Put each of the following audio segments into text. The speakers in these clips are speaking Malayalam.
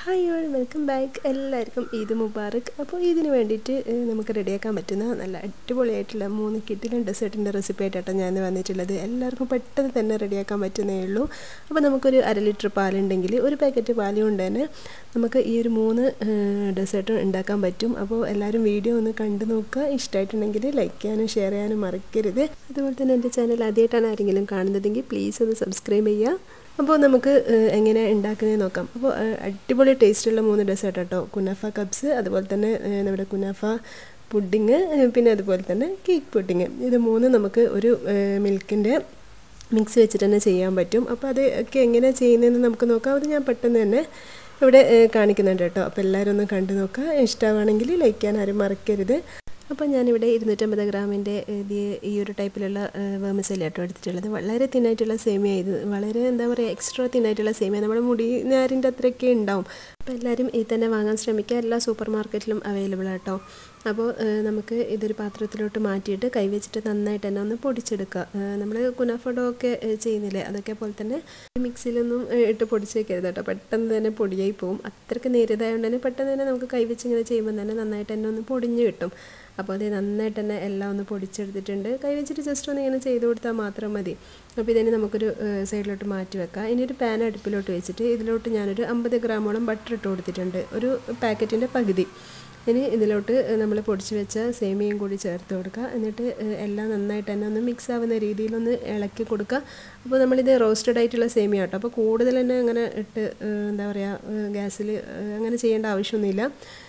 ഹായ് ഓൾ വെൽക്കം ബാക്ക് എല്ലാവർക്കും ഈദ് മുബാറക് അപ്പോൾ ഇതിന് വേണ്ടിയിട്ട് ഏഹ്, നമുക്ക് റെഡിയാക്കാൻ പറ്റുന്ന നല്ല അടിപൊളിയായിട്ടുള്ള മൂന്ന് കിട്ടിലും ഡെസേർട്ടിൻ്റെ റെസിപ്പി ആയിട്ടാണ് ഞാൻ വന്നിട്ടുള്ളത് എല്ലാവർക്കും പെട്ടെന്ന് തന്നെ റെഡിയാക്കാൻ പറ്റുന്നേ ഉള്ളൂ അപ്പോൾ നമുക്കൊരു അര ലിറ്റർ പാലുണ്ടെങ്കിൽ ഒരു പാക്കറ്റ് പാൽ കൊണ്ട് തന്നെ നമുക്ക് ഈ ഒരു മൂന്ന് ഡെസേർട്ട് ഉണ്ടാക്കാൻ പറ്റും അപ്പോൾ എല്ലാവരും വീഡിയോ ഒന്ന് കണ്ടു നോക്കുക ഇഷ്ടമായിട്ടുണ്ടെങ്കിൽ ലൈക്ക് ചെയ്യാനും ഷെയർ ചെയ്യാനും മറക്കരുത് അതുപോലെ തന്നെ എൻ്റെ ചാനൽ ആദ്യമായിട്ടാണ് ആരെങ്കിലും കാണുന്നതെങ്കിൽ പ്ലീസ് ഒന്ന് സബ്സ്ക്രൈബ് ചെയ്യുക അപ്പോൾ നമുക്ക് ഏഹ്, എങ്ങനെ ഉണ്ടാക്കുന്നത് നോക്കാം അപ്പോൾ ഏഹ്, അടിപൊളി ടേസ്റ്റുള്ള മൂന്ന് ഡെസേർട്ട് കേട്ടോ കുനാഫ കപ്സ് അതുപോലെ തന്നെ ഏഹ്, നമ്മുടെ കുനാഫ പുഡിങ് ഏഹ്, പിന്നെ അതുപോലെ തന്നെ കേക്ക് പുഡിങ് ഇത് മൂന്ന് നമുക്ക് ഒരു മിൽക്കിൻ്റെ മിക്സ് വെച്ചിട്ട് തന്നെ ചെയ്യാൻ പറ്റും അപ്പോൾ അത് ഒക്കെ എങ്ങനെയാണ് ചെയ്യുന്നതെന്ന് നമുക്ക് നോക്കാം അത് ഞാൻ പെട്ടെന്ന് തന്നെ ഇവിടെ ഏഹ്, കാണിക്കുന്നുണ്ട് കേട്ടോ അപ്പോൾ എല്ലാവരും ഒന്ന് കണ്ടു നോക്കുക ഇഷ്ടമാണെങ്കിൽ ലൈക്ക് ചെയ്യാൻ ആരും മറക്കരുത് അപ്പോൾ ഞാനിവിടെ ഇരുന്നൂറ്റമ്പത് ഗ്രാമിൻ്റെ ഇത് ഈ ഒരു ടൈപ്പിലുള്ള വേമസല കേട്ടോ എടുത്തിട്ടുള്ളത് വളരെ തിന്നായിട്ടുള്ള സേമിയ ഇത് വളരെ എന്താ പറയുക എക്സ്ട്രാ തിന്നായിട്ടുള്ള സേമിയ നമ്മുടെ മുടി നാരിൻ്റെ അത്രയൊക്കെ ഉണ്ടാവും അപ്പോൾ എല്ലാവരും ഈ തന്നെ വാങ്ങാൻ ശ്രമിക്കുക എല്ലാ സൂപ്പർ മാർക്കറ്റിലും അവൈലബിൾ ആട്ടോ അപ്പോൾ ഏഹ്, നമുക്ക് ഇതൊരു പാത്രത്തിലോട്ട് മാറ്റിയിട്ട് കൈവച്ചിട്ട് നന്നായിട്ട് തന്നെ ഒന്ന് പൊടിച്ചെടുക്കുക നമ്മൾ കുനാഫഡോ ഒക്കെ ഏഹ്, ചെയ്യുന്നില്ലേ അതൊക്കെ പോലെ തന്നെ മിക്സിയിലൊന്നും ഏഹ്, ഇട്ട് പൊടിച്ച് വെക്കരുത് കേട്ടോ പെട്ടെന്ന് തന്നെ പൊടിയായി പോകും അത്രയ്ക്ക് നേരിയതായതുകൊണ്ട് തന്നെ പെട്ടെന്ന് തന്നെ നമുക്ക് കൈവച്ച് ഇങ്ങനെ ചെയ്യുമ്പോൾ തന്നെ നന്നായിട്ട് തന്നെ ഒന്ന് പൊടിഞ്ഞ് കിട്ടും അപ്പോൾ അത് നന്നായിട്ട് തന്നെ എല്ലാം ഒന്ന് പൊടിച്ചെടുത്തിട്ടുണ്ട് കൈ വെച്ചിട്ട് ജസ്റ്റ് ഒന്ന് ഇങ്ങനെ ചെയ്ത് കൊടുത്താൽ മാത്രം മതി അപ്പോൾ ഇതിനെ നമുക്കൊരു ഏഹ്, സൈഡിലോട്ട് മാറ്റി വെക്കാം ഇനി ഒരു പാൻ അടുപ്പിലോട്ട് വെച്ചിട്ട് ഇതിലോട്ട് ഞാനൊരു അമ്പത് ഗ്രാമോളം ബട്ടർ ഇട്ട് കൊടുത്തിട്ടുണ്ട് ഒരു പാക്കറ്റിൻ്റെ പകുതി ഇനി ഇതിലോട്ട് നമ്മൾ പൊടിച്ച് വെച്ച സേമിയയും കൂടി ചേർത്ത് കൊടുക്കുക എന്നിട്ട് ഏഹ്, എല്ലാം നന്നായിട്ട് തന്നെ ഒന്ന് മിക്സ് ആവുന്ന രീതിയിലൊന്ന് ഇളക്കി കൊടുക്കുക അപ്പോൾ നമ്മളിത് റോസ്റ്റഡ് ആയിട്ടുള്ള സേമിയ കേട്ടോ അപ്പോൾ കൂടുതൽ തന്നെ അങ്ങനെ ഇട്ട് ഏഹ്, എന്താ പറയുക ഗ്യാസിൽ അങ്ങനെ ചെയ്യേണ്ട ആവശ്യമൊന്നുമില്ല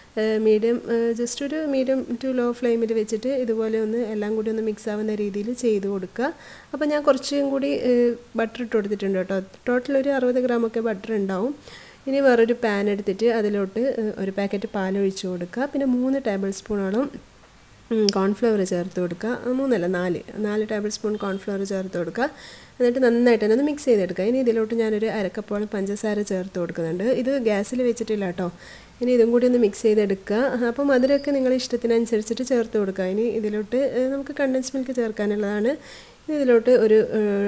മീഡിയം ജസ്റ്റ് ഒരു മീഡിയം ടു ലോ ഫ്ലെയിമിൽ വെച്ചിട്ട് ഇതുപോലെ ഒന്ന് എല്ലാം കൂടി ഒന്ന് മിക്സ് ആവുന്ന രീതിയിൽ ചെയ്ത് കൊടുക്കുക അപ്പോൾ ഞാൻ കുറച്ചും കൂടി ബട്ടർ ഇട്ട് കൊടുത്തിട്ടുണ്ട് കേട്ടോ ടോട്ടൽ ഒരു അറുപത് ഗ്രാമൊക്കെ ബട്ടർ ഉണ്ടാവും ഇനി വേറൊരു പാൻ എടുത്തിട്ട് അതിലോട്ട് ഏഹ്, ഒരു പാക്കറ്റ് പാൽ ഒഴിച്ച് കൊടുക്കുക പിന്നെ മൂന്ന് ടേബിൾ സ്പൂണോളം കോൺഫ്ലവർ ചേർത്ത് കൊടുക്കുക ആ, മൂന്നല്ല നാല് നാല് ടേബിൾ സ്പൂൺ കോൺഫ്ലവർ ചേർത്ത് കൊടുക്കുക എന്നിട്ട് നന്നായിട്ട് തന്നെ ഒന്ന് മിക്സ് ചെയ്തെടുക്കുക ഇനി ഇതിലോട്ട് ഞാനൊരു അരക്കപ്പോളം പഞ്ചസാര ചേർത്ത് കൊടുക്കുന്നുണ്ട് ഇത് ഗ്യാസിൽ വെച്ചിട്ടില്ല കേട്ടോ ഇനി ഇതും കൂടി ഒന്ന് മിക്സ് ചെയ്തെടുക്കുക അപ്പോൾ മധുരമൊക്കെ നിങ്ങളുടെ ഇഷ്ടത്തിനനുസരിച്ചിട്ട് ചേർത്ത് കൊടുക്കുക ഇനി ഇതിലോട്ട് ഏഹ്, നമുക്ക് കണ്ടൻസ് മിൽക്ക് ചേർക്കാനുള്ളതാണ് ഇനി ഇതിലോട്ട് ഒരു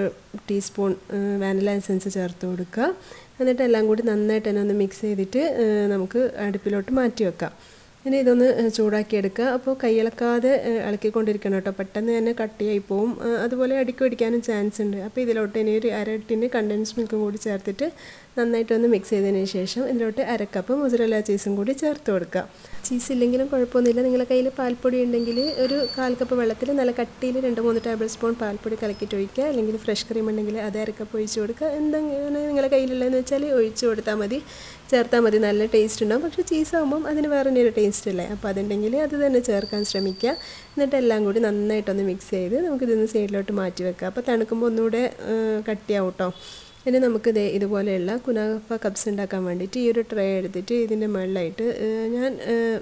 ടീസ്പൂൺ വാനില എസൻസ് ചേർത്ത് കൊടുക്കുക എന്നിട്ട് എല്ലാം കൂടി നന്നായിട്ട് തന്നെ ഒന്ന് മിക്സ് ചെയ്തിട്ട് ഏഹ്, നമുക്ക് അടുപ്പിലോട്ട് മാറ്റി വെക്കാം ഇനി ഇതൊന്ന് ഏഹ്, ചൂടാക്കിയെടുക്കുക അപ്പോൾ കൈയിളക്കാതെ ഏഹ്, ഇളക്കിക്കൊണ്ടിരിക്കണം കേട്ടോ പെട്ടെന്ന് തന്നെ കട്ടിയായി പോവും ഏഹ്, അതുപോലെ അടിക്ക് പിടിക്കാനും ചാൻസ് ഉണ്ട് അപ്പോൾ ഇതിലോട്ട് ഇനി ഒരു അര ടിന് കണ്ടൻസ് മിൽക്കും കൂടി ചേർത്തിട്ട് നന്നായിട്ടൊന്ന് മിക്സ് ചെയ്തതിന് ശേഷം ഇതിലോട്ട് അര കപ്പ് മുസറല്ല ചീസും കൂടി ചേർത്ത് കൊടുക്കുക ചീസ് ഇല്ലെങ്കിലും കുഴപ്പമൊന്നുമില്ല നിങ്ങളുടെ കയ്യിൽ പാൽപ്പൊടി ഉണ്ടെങ്കിൽ ഒരു കാൽ കപ്പ് വെള്ളത്തിൽ നല്ല കട്ടിയിൽ രണ്ട് മൂന്ന് ടേബിൾ സ്പൂൺ പാൽപ്പൊടി കലക്കിയിട്ട് ഒഴിക്കുക അല്ലെങ്കിൽ ഫ്രഷ് ക്രീം ഉണ്ടെങ്കിൽ അത് അര കപ്പ് ഒഴിച്ച് കൊടുക്കുക എന്തെങ്കിലും നിങ്ങളുടെ കയ്യിലുള്ളതെന്ന് വെച്ചാൽ ഒഴിച്ച് കൊടുത്താൽ മതി ചേർത്താൽ മതി നല്ല ടേസ്റ്റ് ഉണ്ടാവും പക്ഷേ ചീസ് ആകുമ്പം അതിന് വേറെ ഒരു ടേസ്റ്റ് അല്ലേ അപ്പോൾ അതുണ്ടെങ്കിൽ അത് തന്നെ ചേർക്കാൻ ശ്രമിക്കുക എന്നിട്ട് എല്ലാം കൂടി നന്നായിട്ടൊന്ന് മിക്സ് ചെയ്ത് നമുക്കിതൊന്ന് സൈഡിലോട്ട് മാറ്റി വെക്കാം അപ്പോൾ തണുക്കുമ്പോൾ ഒന്നുകൂടെ ഏഹ്, കട്ടിയാവും കേട്ടോ ഇനി നമുക്ക് ദേ ഇതുപോലെയുള്ള കുനാഫ കപ്സ് ഉണ്ടാക്കാൻ വേണ്ടിയിട്ട് ഈ ഒരു ട്രേ എടുത്തിട്ട് ഇതിൻ്റെ മുകളിലായിട്ട് ഏഹ്, ഞാൻ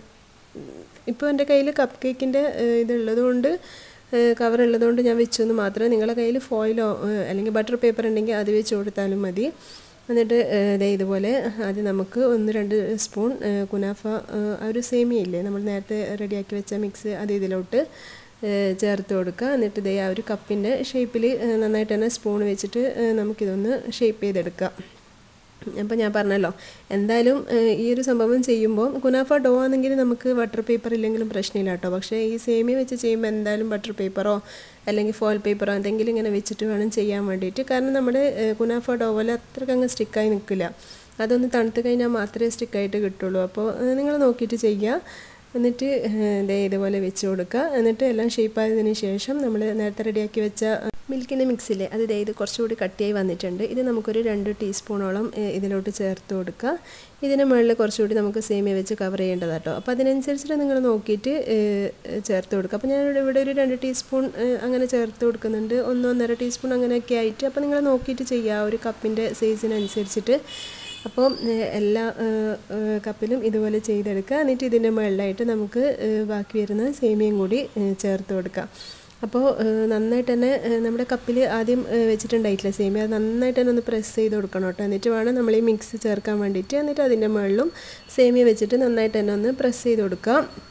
ഇപ്പോൾ എൻ്റെ കയ്യിൽ കപ്പ് കേക്കിൻ്റെ ഇതുള്ളത് കൊണ്ട് കവർ ഉള്ളതുകൊണ്ട് ഞാൻ വെച്ചെന്ന് മാത്രമേ നിങ്ങളുടെ കയ്യിൽ ഫോയിലോ ഏഹ്, അല്ലെങ്കിൽ ബട്ടർ പേപ്പർ ഉണ്ടെങ്കിൽ അത് വെച്ച് കൊടുത്താലും മതി എന്നിട്ട് ഏഹ്, ദേ ഇതുപോലെ ആദ്യം നമുക്ക് ഒന്ന് രണ്ട് സ്പൂൺ ഏഹ്, കുനാഫ ഏഹ്, ആ ഒരു സേമിയ ഇല്ലേ നമ്മൾ നേരത്തെ റെഡിയാക്കി വെച്ച മിക്സ് അത് ഇതിലോട്ട് ഏഹ്, ചേർത്ത് കൊടുക്കുക എന്നിട്ട് ഇതേ ആ ഒരു കപ്പിൻ്റെ ഷേപ്പിൽ നന്നായിട്ട് തന്നെ സ്പൂൺ വെച്ചിട്ട് ഏഹ്, നമുക്കിതൊന്ന് ഷേപ്പ് ചെയ്തെടുക്കാം അപ്പോൾ ഞാൻ പറഞ്ഞല്ലോ എന്തായാലും ഏഹ്, ഈ ഒരു സംഭവം ചെയ്യുമ്പോൾ കുനാഫ ഡോ ആണെങ്കിൽ നമുക്ക് ബട്ടർ പേപ്പർ ഇല്ലെങ്കിലും പ്രശ്നമില്ല കേട്ടോ പക്ഷേ ഈ സേമിയ വെച്ച് ചെയ്യുമ്പോൾ എന്തായാലും ബട്ടർ പേപ്പറോ അല്ലെങ്കിൽ ഫോയിൽ പേപ്പറോ എന്തെങ്കിലും ഇങ്ങനെ വെച്ചിട്ട് വേണം ചെയ്യാൻ വേണ്ടിയിട്ട് കാരണം നമ്മുടെ ഏഹ്, കുനാഫ ഡോ പോലെ അത്രയ്ക്ക് അങ്ങ് സ്റ്റിക്കായി നിൽക്കില്ല അതൊന്ന് തണുത്ത് കഴിഞ്ഞാൽ മാത്രമേ സ്റ്റിക്കായിട്ട് കിട്ടുള്ളൂ അപ്പോൾ നിങ്ങൾ നോക്കിയിട്ട് ചെയ്യുക എന്നിട്ട് ഏഹ്, ദേ ഇതുപോലെ വെച്ച് കൊടുക്കുക എന്നിട്ട് എല്ലാം ഷേപ്പായതിനു ശേഷം നമ്മൾ നേരത്തെ റെഡിയാക്കി വെച്ച മിൽക്കിൻ്റെ മിക്സില്ലേ അത് ദേ ഇത് കുറച്ചുകൂടി കട്ടിയായി വന്നിട്ടുണ്ട് ഇത് നമുക്കൊരു രണ്ട് ടീസ്പൂണോളം ഏഹ്, ഇതിലോട്ട് ചേർത്ത് കൊടുക്കുക ഇതിന് മുകളിൽ കുറച്ചുകൂടി നമുക്ക് സേമിയ വെച്ച് കവർ ചെയ്യേണ്ടതാണ് കേട്ടോ അപ്പോൾ അതിനനുസരിച്ചിട്ട് നിങ്ങൾ നോക്കിയിട്ട് ഏഹ്, ചേർത്ത് കൊടുക്കുക അപ്പോൾ ഞാനിവിടെ ഇവിടെ ഒരു രണ്ട് ടീസ്പൂൺ ഏഹ്, അങ്ങനെ ചേർത്ത് കൊടുക്കുന്നുണ്ട് ഒന്നൊന്നര ടീസ്പൂൺ അങ്ങനെയൊക്കെ ആയിട്ട് അപ്പോൾ നിങ്ങൾ നോക്കിയിട്ട് ചെയ്യുക ആ ഒരു കപ്പിൻ്റെ സൈസിനനുസരിച്ചിട്ട് അപ്പോൾ ഏഹ്, എല്ലാ ഏഹ്, ഏഹ്, കപ്പിലും ഇതുപോലെ ചെയ്തെടുക്കുക എന്നിട്ട് ഇതിൻ്റെ മുകളിലായിട്ട് നമുക്ക് ഏഹ്, ബാക്കി വരുന്ന സേമിയയും കൂടി ഏഹ്, ചേർത്ത് കൊടുക്കാം അപ്പോൾ ഏഹ്, നന്നായിട്ട് തന്നെ ഏഹ്, നമ്മുടെ കപ്പിൽ ആദ്യം ഏഹ്, വെച്ചിട്ടുണ്ടായിട്ടില്ല സേമിയ അത് നന്നായിട്ട് തന്നെ ഒന്ന് പ്രസ് ചെയ്ത് കൊടുക്കണം കേട്ടോ എന്നിട്ട് വേണം നമ്മൾ ഈ മിക്സ് ചേർക്കാൻ വേണ്ടിയിട്ട് എന്നിട്ട് അതിൻ്റെ മുകളിലും സേമിയ വെച്ചിട്ട് നന്നായിട്ട് തന്നെ ഒന്ന് പ്രസ് ചെയ്ത് കൊടുക്കാം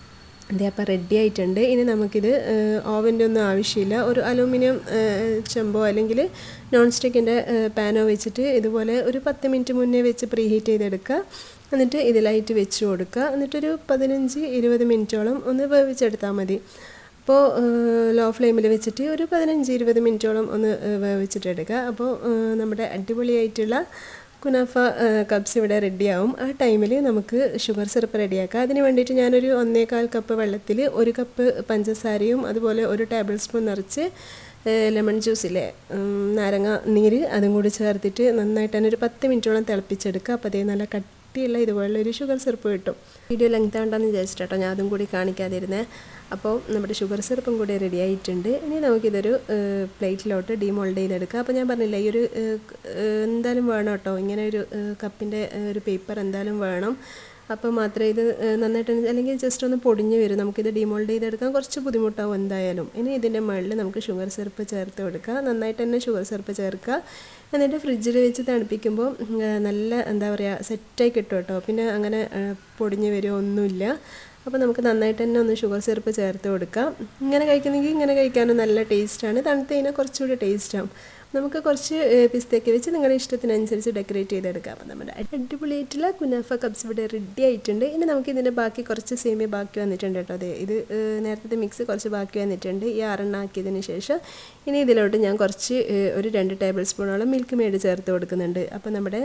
അതെ അപ്പോൾ റെഡി ആയിട്ടുണ്ട് ഇനി നമുക്കിത് ഓവൻ്റെ ഒന്നും ആവശ്യമില്ല ഒരു അലൂമിനിയം ചെമ്പോ അല്ലെങ്കിൽ നോൺ സ്റ്റിക്കിൻ്റെ പാനോ വെച്ചിട്ട് ഇതുപോലെ ഒരു പത്ത് മിനിറ്റ് മുന്നേ വെച്ച് പ്രീ ഹീറ്റ് ചെയ്തെടുക്കുക എന്നിട്ട് ഇതിലായിട്ട് വെച്ച് കൊടുക്കുക എന്നിട്ടൊരു പതിനഞ്ച് ഇരുപത് മിനിറ്റോളം ഒന്ന് വേവിച്ചെടുത്താൽ മതി അപ്പോൾ ലോ ഫ്ലെയിമിൽ വെച്ചിട്ട് ഒരു പതിനഞ്ച് ഇരുപത് മിനിറ്റോളം ഒന്ന് വേവിച്ചിട്ട് എടുക്കുക അപ്പോൾ നമ്മുടെ അടിപൊളിയായിട്ടുള്ള കുനാഫ കപ്സ് ഇവിടെ റെഡിയാവും ആ ടൈമിൽ നമുക്ക് ഷുഗർ സിറപ്പ് റെഡിയാക്കാം അതിന് വേണ്ടിയിട്ട് ഞാനൊരു ഒന്നേകാൽ കപ്പ് വെള്ളത്തിൽ ഒരു കപ്പ് പഞ്ചസാരയും അതുപോലെ ഒരു ടേബിൾ സ്പൂൺ നിറച്ച് ലെമൺ ജ്യൂസിലെ നാരങ്ങ നീര് അതും കൂടി ചേർത്തിട്ട് നന്നായിട്ട് തന്നെ ഒരു പത്ത് മിനിറ്റോളം തിളപ്പിച്ചെടുക്കുക അപ്പോൾ അതേ നല്ല കട്ടിയുള്ള ഇതുപോലുള്ള ഒരു ഷുഗർ സിറപ്പ് കിട്ടും വീഡിയോ ലെങ്ത് ആണ്ടെന്ന് വിചാരിച്ചിട്ടോ ഞാൻ അതും കൂടി കാണിക്കാതിരുന്നേ അപ്പോൾ നമ്മുടെ ഷുഗർ സിറപ്പും കൂടി റെഡി ആയിട്ടുണ്ട് ഇനി നമുക്കിതൊരു പ്ലേറ്റിലോട്ട് ഡീമോൾഡ് ചെയ്തെടുക്കാം അപ്പോൾ ഞാൻ പറഞ്ഞില്ല ഈ ഒരു എന്തായാലും വേണം കേട്ടോ ഇങ്ങനെ ഒരു കപ്പിൻ്റെ ഒരു പേപ്പർ എന്തായാലും വേണം അപ്പോൾ മാത്രമേ ഇത് നന്നായിട്ട് അല്ലെങ്കിൽ ജസ്റ്റ് ഒന്ന് പൊടിഞ്ഞ് വരും നമുക്കിത് ഡിമോൾഡ് ചെയ്തെടുക്കാൻ കുറച്ച് ബുദ്ധിമുട്ടാവും എന്തായാലും ഇനി ഇതിൻ്റെ മുകളിൽ നമുക്ക് ഷുഗർ സിറപ്പ് ചേർത്ത് കൊടുക്കുക നന്നായിട്ട് തന്നെ ഷുഗർ സിറപ്പ് ചേർക്കുക എന്നിട്ട് ഫ്രിഡ്ജിൽ വെച്ച് തണുപ്പിക്കുമ്പോൾ നല്ല എന്താ പറയുക സെറ്റായി കിട്ടും കേട്ടോ പിന്നെ അങ്ങനെ പൊടിഞ്ഞ് വരുമോ ഒന്നുമില്ല അപ്പോൾ നമുക്ക് നന്നായിട്ട് തന്നെ ഒന്ന് ഷുഗർ സിറപ്പ് ചേർത്ത് കൊടുക്കാം ഇങ്ങനെ കഴിക്കുന്നെങ്കിൽ ഇങ്ങനെ കഴിക്കാനും നല്ല ടേസ്റ്റാണ് തണുത്ത് കഴിഞ്ഞാൽ കുറച്ചുകൂടി ടേസ്റ്റാവും നമുക്ക് കുറച്ച് പിസ്തയൊക്കെ വെച്ച് നിങ്ങളുടെ ഇഷ്ടത്തിനനുസരിച്ച് ഡെക്കറേറ്റ് ചെയ്തെടുക്കാം അപ്പോൾ നമ്മുടെ അടിപൊളിയായിട്ടുള്ള കുനാഫ കപ്സ് ഇവിടെ റെഡി ആയിട്ടുണ്ട് ഇനി നമുക്ക് ഇതിൻ്റെ ബാക്കി കുറച്ച് സേമിയ ബാക്കി വന്നിട്ടുണ്ട് കേട്ടോ അതെ ഇത് നേരത്തെ മിക്സ് കുറച്ച് ബാക്കി വന്നിട്ടുണ്ട് ഈ ആറെണ്ണ ആക്കിയതിന് ശേഷം ഇനി ഇതിലോട്ട് ഞാൻ കുറച്ച് ഒരു രണ്ട് ടേബിൾ സ്പൂണോളം മിൽക്ക് മെയ്ഡ് ചേർത്ത് കൊടുക്കുന്നുണ്ട് അപ്പോൾ നമ്മുടെ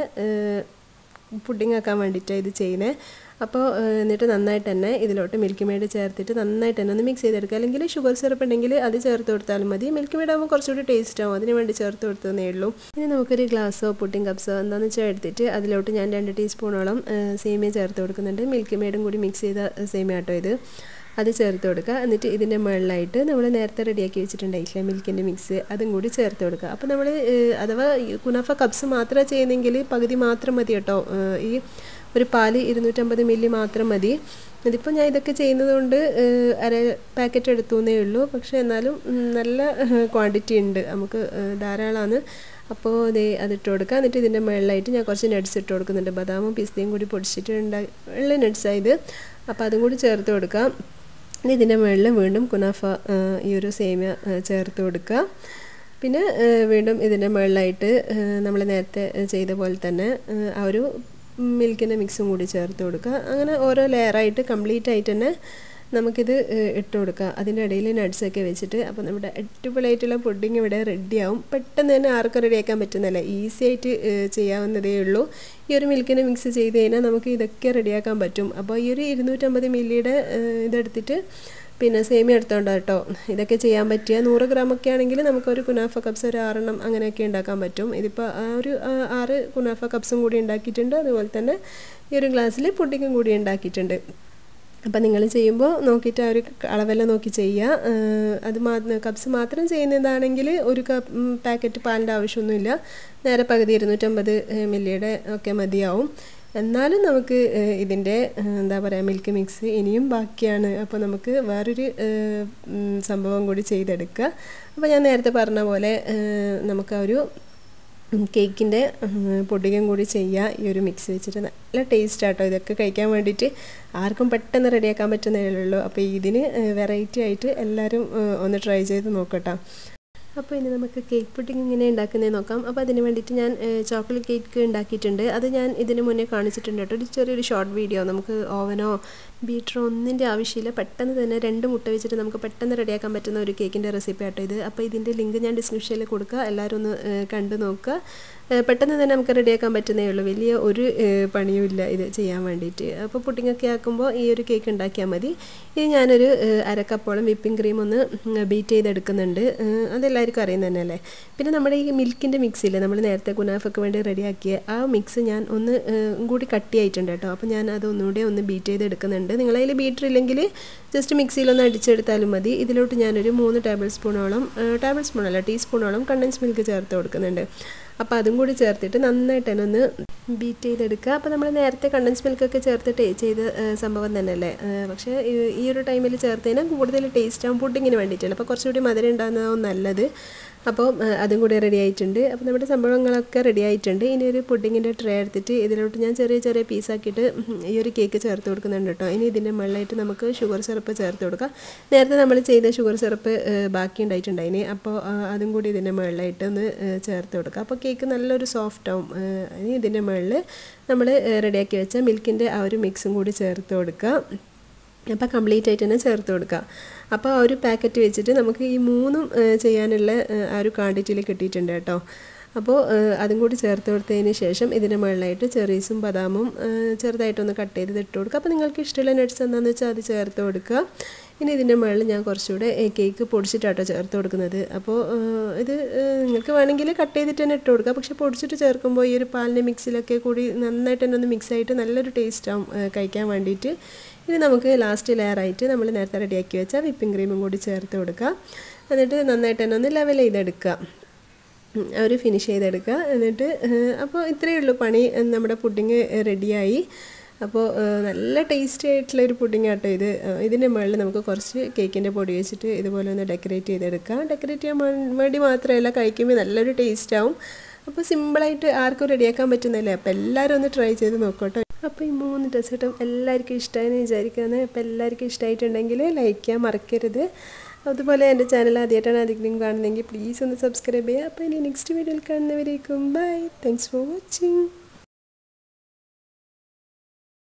പുഡിംഗ് ആക്കാൻ വേണ്ടിയിട്ടാണ് ഇത് ചെയ്യുന്നത് അപ്പോൾ എന്നിട്ട് നന്നായിട്ട് തന്നെ ഇതിലോട്ട് മിൽക്ക് മെയ്ഡ് ചേർത്തിട്ട് നന്നായിട്ട് തന്നെ ഒന്ന് മിക്സ് ചെയ്തെടുക്കുക അല്ലെങ്കിൽ ഷുഗർ സിറപ്പ് ഉണ്ടെങ്കിൽ അത് ചേർത്ത് കൊടുത്താലും മതി മിൽക്ക് മെയ്ഡ് ആകുമ്പോൾ കുറച്ചുകൂടി ടേസ്റ്റ് ആവും അതിന് വേണ്ടി ചേർത്ത് കൊടുത്തതേ ഉള്ളൂ ഇനി നമുക്കൊരു ഗ്ലാസ്സോ പുഡിംഗ് കപ്സോ എന്താണെന്ന് വെച്ചാൽ എടുത്തിട്ട് അതിലോട്ട് ഞാൻ രണ്ട് ടീസ്പൂണോളം സേമിയ ചേർത്ത് കൊടുക്കുന്നുണ്ട് മിൽക്ക് മെയ്ഡും കൂടി മിക്സ് ചെയ്ത സേമിയ കേട്ടോ ഇത് അത് ചേർത്ത് കൊടുക്കുക എന്നിട്ട് ഇതിൻ്റെ മുകളിലായിട്ട് നമ്മൾ നേരത്തെ റെഡിയാക്കി വെച്ചിട്ടുണ്ടായിട്ടില്ല മിൽക്കിൻ്റെ മിക്സ് അതും കൂടി ചേർത്ത് കൊടുക്കുക അപ്പോൾ നമ്മൾ അഥവാ കുനാഫ കപ്സ് മാത്രമേ ചെയ്യുന്നെങ്കിൽ പകുതി മാത്രം മതി കേട്ടോ ഈ ഒരു പാല് ഇരുന്നൂറ്റമ്പത് മില്ലി മാത്രം മതി ഇതിപ്പോൾ ഞാൻ ഇതൊക്കെ ചെയ്യുന്നത് കൊണ്ട് അര പാക്കറ്റ് എടുത്തു എന്നേ ഉള്ളൂ പക്ഷേ എന്നാലും നല്ല ക്വാണ്ടിറ്റി ഉണ്ട് നമുക്ക് ധാരാളമാണ് അപ്പോൾ ഇതേ അതിട്ട് കൊടുക്കുക എന്നിട്ട് ഇതിൻ്റെ മുകളിലായിട്ട് ഞാൻ കുറച്ച് നട്ട്സ് ഇട്ട് കൊടുക്കുന്നുണ്ട് ബദാമും പിസ്തയും കൂടി പൊടിച്ചിട്ട് ഉണ്ടാ ഉള്ള നട്ട്സായത് അപ്പോൾ അതും കൂടി ചേർത്ത് കൊടുക്കാം ഇനി ഇതിൻ്റെ മുകളിൽ വീണ്ടും കുനാഫ ഈ ഒരു സേമിയ ചേർത്ത് കൊടുക്കുക പിന്നെ വീണ്ടും ഇതിൻ്റെ മുകളിലായിട്ട് നമ്മൾ നേരത്തെ ചെയ്ത പോലെ തന്നെ ആ ഒരു മിൽക്കിൻ്റെ മിക്സും കൂടി ചേർത്ത് കൊടുക്കുക അങ്ങനെ ഓരോ ലെയറായിട്ട് കംപ്ലീറ്റ് ആയിട്ട് തന്നെ നമുക്കിത് ഇട്ട് കൊടുക്കുക അതിൻ്റെ ഇടയിൽ നട്ട്സൊക്കെ വെച്ചിട്ട് അപ്പോൾ നമ്മുടെ അടിപൊളിയായിട്ടുള്ള പുഡിങ് ഇവിടെ റെഡിയാവും പെട്ടെന്ന് തന്നെ ആർക്കും റെഡിയാക്കാൻ പറ്റുന്നല്ല ഈസി ആയിട്ട് ചെയ്യാവുന്നതേ ഉള്ളൂ ഈ ഒരു മിൽക്കിൻ്റെ മിക്സ് ചെയ്ത് കഴിഞ്ഞാൽ നമുക്ക് ഇതൊക്കെ റെഡിയാക്കാൻ പറ്റും അപ്പോൾ ഈ ഒരു ഇരുന്നൂറ്റമ്പത് മില്ലിയുടെ ഇതെടുത്തിട്ട് പിന്നെ സേമിയ എടുത്തോണ്ട് കേട്ടോ ഇതൊക്കെ ചെയ്യാൻ പറ്റിയ നൂറ് ഗ്രാമൊക്കെ ആണെങ്കിൽ നമുക്കൊരു കുനാഫ കപ്സ് ഒരു ആറെണ്ണം അങ്ങനെയൊക്കെ ഉണ്ടാക്കാൻ പറ്റും ഇതിപ്പോൾ ആ ഒരു ആറ് കുനാഫ കപ്സും കൂടി ഉണ്ടാക്കിയിട്ടുണ്ട് അതുപോലെ തന്നെ ഈ ഒരു ഗ്ലാസ്സിൽ പുഡിങ്ങും കൂടി ഉണ്ടാക്കിയിട്ടുണ്ട് അപ്പം നിങ്ങൾ ചെയ്യുമ്പോൾ നോക്കിയിട്ട് ആ ഒരു അളവെല്ലാം നോക്കി ചെയ്യുക അത് മാ കപ്സ് മാത്രം ചെയ്യുന്നതാണെങ്കിൽ ഒരു കപ്പ് പാക്കറ്റ് പാലിൻ്റെ ആവശ്യമൊന്നുമില്ല നേരെ പകുതി ഇരുന്നൂറ്റമ്പത് മില്ലിയുടെ ഒക്കെ മതിയാവും എന്നാലും നമുക്ക് ഇതിൻ്റെ എന്താ പറയുക മിൽക്ക് മിക്സ് ഇനിയും ബാക്കിയാണ് അപ്പോൾ നമുക്ക് വേറൊരു സംഭവം കൂടി ചെയ്തെടുക്കുക അപ്പോൾ ഞാൻ നേരത്തെ പറഞ്ഞ പോലെ നമുക്ക് ആ ഒരു കേക്കിൻ്റെ പൊടിയും കൂടി ചെയ്യുക ഈ ഒരു മിക്സ് വെച്ചിട്ട് നല്ല ടേസ്റ്റ് ആട്ടോ ഇതൊക്കെ കഴിക്കാൻ വേണ്ടിയിട്ട് ആർക്കും പെട്ടെന്ന് റെഡിയാക്കാൻ പറ്റുന്നേ ഉള്ളൂ അപ്പോൾ ഇതിന് വെറൈറ്റി ആയിട്ട് എല്ലാവരും ഒന്ന് ട്രൈ ചെയ്ത് നോക്കട്ടോ അപ്പോൾ ഇനി നമുക്ക് കേക്ക് പുഡിംഗ് ഇങ്ങനെ ഉണ്ടാക്കുന്നത് നോക്കാം അപ്പോൾ അതിന് വേണ്ടിയിട്ട് ഞാൻ ചോക്ലേറ്റ് കേക്ക് ഉണ്ടാക്കിയിട്ടുണ്ട് അത് ഞാൻ ഇതിന് മുന്നേ കാണിച്ചിട്ടുണ്ട് കേട്ടോ ഒരു ചെറിയൊരു ഷോർട്ട് വീഡിയോ നമുക്ക് ഓവനോ ബീറ്ററോ ഒന്നിൻ്റെ ആവശ്യമില്ല പെട്ടെന്ന് തന്നെ രണ്ട് മുട്ട വെച്ചിട്ട് നമുക്ക് പെട്ടെന്ന് റെഡിയാക്കാൻ പറ്റുന്ന ഒരു കേക്കിൻ്റെ റെസിപ്പി ആട്ടോ ഇത് അപ്പോൾ ഇതിൻ്റെ ലിങ്ക് ഞാൻ ഡിസ്ക്രിപ്ഷനിൽ കൊടുക്കുക എല്ലാവരും ഒന്ന് കണ്ടു നോക്കുക പെട്ടെന്ന് തന്നെ നമുക്ക് റെഡിയാക്കാൻ പറ്റുന്നേ ഉള്ളൂ വലിയ ഒരു പണിയും ഇല്ല ഇത് ചെയ്യാൻ വേണ്ടിയിട്ട് അപ്പോൾ പുഡിങ്ങൊക്കെ ആക്കുമ്പോൾ ഈ ഒരു കേക്ക് ഉണ്ടാക്കിയാൽ മതി ഇനി ഞാനൊരു അരക്കപ്പോളം വിപ്പിംഗ് ക്രീം ഒന്ന് ബീറ്റ് ചെയ്തെടുക്കുന്നുണ്ട് അതെല്ലാവർക്കും അറിയുന്ന തന്നെയല്ലേ പിന്നെ നമ്മുടെ ഈ മിൽക്കിൻ്റെ മിക്സില്ലേ നമ്മൾ നേരത്തെ കുനാഫൊക്കെ വേണ്ടി റെഡിയാക്കിയ ആ മിക്സ് ഞാൻ ഒന്ന് കൂടി കട്ടിയായിട്ടുണ്ട് കേട്ടോ അപ്പോൾ ഞാൻ അത് ഒന്നുകൂടി ഒന്ന് ബീറ്റ് ചെയ്തെടുക്കുന്നുണ്ട് നിങ്ങളതിൽ ബീറ്റർ ഇല്ലെങ്കിൽ ജസ്റ്റ് മിക്സിയിലൊന്ന് അടിച്ചെടുത്താലും മതി ഇതിലോട്ട് ഞാനൊരു മൂന്ന് ടേബിൾ സ്പൂണോളം ടേബിൾ സ്പൂണല്ല ടീസ്പൂണോളം കണ്ടൻസ് മിൽക്ക് ചേർത്ത് കൊടുക്കുന്നുണ്ട് അപ്പോൾ അതും കൂടി ചേർത്തിട്ട് നന്നായിട്ട് തന്നെ ഒന്ന് ബീറ്റ് ചെയ്തെടുക്കുക അപ്പോൾ നമ്മൾ നേരത്തെ കണ്ടൻസ് മിൽക്കൊക്കെ ചേർത്തിട്ട് ചെയ്ത സംഭവം തന്നെയല്ലേ പക്ഷേ ഈ ഒരു ടൈമിൽ ചേർത്ത് കഴിഞ്ഞാൽ കൂടുതൽ ടേസ്റ്റ് ആവും പുഡിങ്ങിന് വേണ്ടിയിട്ടല്ല അപ്പോൾ കുറച്ചുകൂടി മധുരം ഉണ്ടാകുന്നതാവും നല്ലത് അപ്പോൾ അതും കൂടി റെഡി ആയിട്ടുണ്ട് അപ്പോൾ നമ്മുടെ സംഭവങ്ങളൊക്കെ റെഡി ആയിട്ടുണ്ട് ഇനി ഒരു പുഡിങ്ങിൻ്റെ ട്രേ എടുത്തിട്ട് ഇതിലോട്ട് ഞാൻ ചെറിയ ചെറിയ പീസാക്കിയിട്ട് ഈ ഒരു കേക്ക് ചേർത്ത് കൊടുക്കുന്നുണ്ട് കേട്ടോ ഇനി ഇതിൻ്റെ മുകളിലായിട്ട് നമുക്ക് ഷുഗർ സിറപ്പ് ചേർത്ത് കൊടുക്കാം നേരത്തെ നമ്മൾ ചെയ്ത ഷുഗർ സിറപ്പ് ബാക്കി ഉണ്ടായിട്ടുണ്ടായിന് അപ്പോൾ അതും കൂടി ഇതിൻ്റെ മുകളിലായിട്ട് ഒന്ന് ചേർത്ത് കൊടുക്കുക അപ്പോൾ കേക്ക് നല്ലൊരു സോഫ്റ്റ് ആവും ഇനി ഇതിൻ്റെ മുകളിൽ നമ്മൾ റെഡിയാക്കി വെച്ച മിൽക്കിൻ്റെ ആ ഒരു മിക്സും കൂടി ചേർത്ത് കൊടുക്കുക അപ്പോൾ കംപ്ലീറ്റ് ആയിട്ട് തന്നെ ചേർത്ത് കൊടുക്കുക അപ്പോൾ ആ ഒരു പാക്കറ്റ് വെച്ചിട്ട് നമുക്ക് ഈ മൂന്നും ചെയ്യാനുള്ള ആ ഒരു ക്വാണ്ടിറ്റിയിൽ കിട്ടിയിട്ടുണ്ട് കേട്ടോ അപ്പോൾ അതും കൂടി ചേർത്ത് കൊടുത്തതിന് ശേഷം ഇതിന് മുകളിലായിട്ട് ചെറീസും ബദാമും ചെറുതായിട്ടൊന്ന് കട്ട് ചെയ്ത് ഇട്ട് കൊടുക്കുക അപ്പോൾ നിങ്ങൾക്ക് ഇഷ്ടമുള്ള നട്ട്സ് എന്താണെന്ന് വെച്ചാൽ അത് ചേർത്ത് കൊടുക്കുക ഇനി ഇതിൻ്റെ മുകളിൽ ഞാൻ കുറച്ചുകൂടെ കേക്ക് പൊടിച്ചിട്ടാട്ടോ ചേർത്ത് കൊടുക്കുന്നത് അപ്പോൾ ഇത് നിങ്ങൾക്ക് വേണമെങ്കിൽ കട്ട് ചെയ്തിട്ട് തന്നെ ഇട്ട് കൊടുക്കുക പക്ഷേ പൊടിച്ചിട്ട് ചേർക്കുമ്പോൾ ഈ ഒരു പാലിൻ്റെ മിക്സിലൊക്കെ കൂടി നന്നായിട്ട് തന്നെ ഒന്ന് മിക്സ് ആയിട്ട് നല്ലൊരു ടേസ്റ്റ് ആവും കഴിക്കാൻ വേണ്ടിയിട്ട് ഇനി നമുക്ക് ലാസ്റ്റ് ലെയറായിട്ട് നമ്മൾ നേരത്തെ റെഡിയാക്കി വെച്ച വിപ്പിംഗ് ക്രീമും കൂടി ചേർത്ത് കൊടുക്കുക എന്നിട്ട് നന്നായിട്ട് തന്നെ ഒന്ന് ലെവൽ ചെയ്തെടുക്കുക ഒരു ഫിനിഷ് ചെയ്തെടുക്കുക എന്നിട്ട് അപ്പോൾ ഇത്രയേ ഉള്ളൂ പണി നമ്മുടെ പുഡിങ് റെഡിയായി അപ്പോൾ നല്ല ടേസ്റ്റി ആയിട്ടുള്ള ഒരു പുഡിങ് ആട്ടോ ഇത് ഇതിൻ്റെ മുകളിൽ നമുക്ക് കുറച്ച് കേക്കിൻ്റെ പൊടി വെച്ചിട്ട് ഇതുപോലെ ഒന്ന് ഡെക്കറേറ്റ് ചെയ്തെടുക്കാം ഡെക്കറേറ്റ് ചെയ്യാൻ വേണ്ടി മാത്രമല്ല കഴിക്കുമ്പോൾ നല്ലൊരു ടേസ്റ്റ് ആവും അപ്പോൾ സിമ്പിളായിട്ട് ആർക്കും റെഡിയാക്കാൻ പറ്റുന്നല്ലേ അപ്പോൾ എല്ലാവരും ഒന്ന് ട്രൈ ചെയ്ത് നോക്കട്ടോ അപ്പോൾ ഈ മൂന്ന് ഡെസേർട്ടും എല്ലാവർക്കും ഇഷ്ടമായെന്ന് വിചാരിക്കുന്നത് അപ്പോൾ എല്ലാവർക്കും ഇഷ്ടമായിട്ടുണ്ടെങ്കിൽ ലൈക്ക് ചെയ്യാൻ മറക്കരുത് അതുപോലെ എൻ്റെ ചാനൽ ആദ്യമായിട്ടാണ് ആദ്യം കാണുന്നതെങ്കിൽ പ്ലീസ് ഒന്ന് സബ്സ്ക്രൈബ് ചെയ്യുക അപ്പോൾ ഇനി നെക്സ്റ്റ് വീഡിയോയിൽ കാണുന്നവരേക്കും ബൈ താങ്ക്സ് ഫോർ വാച്ചിങ്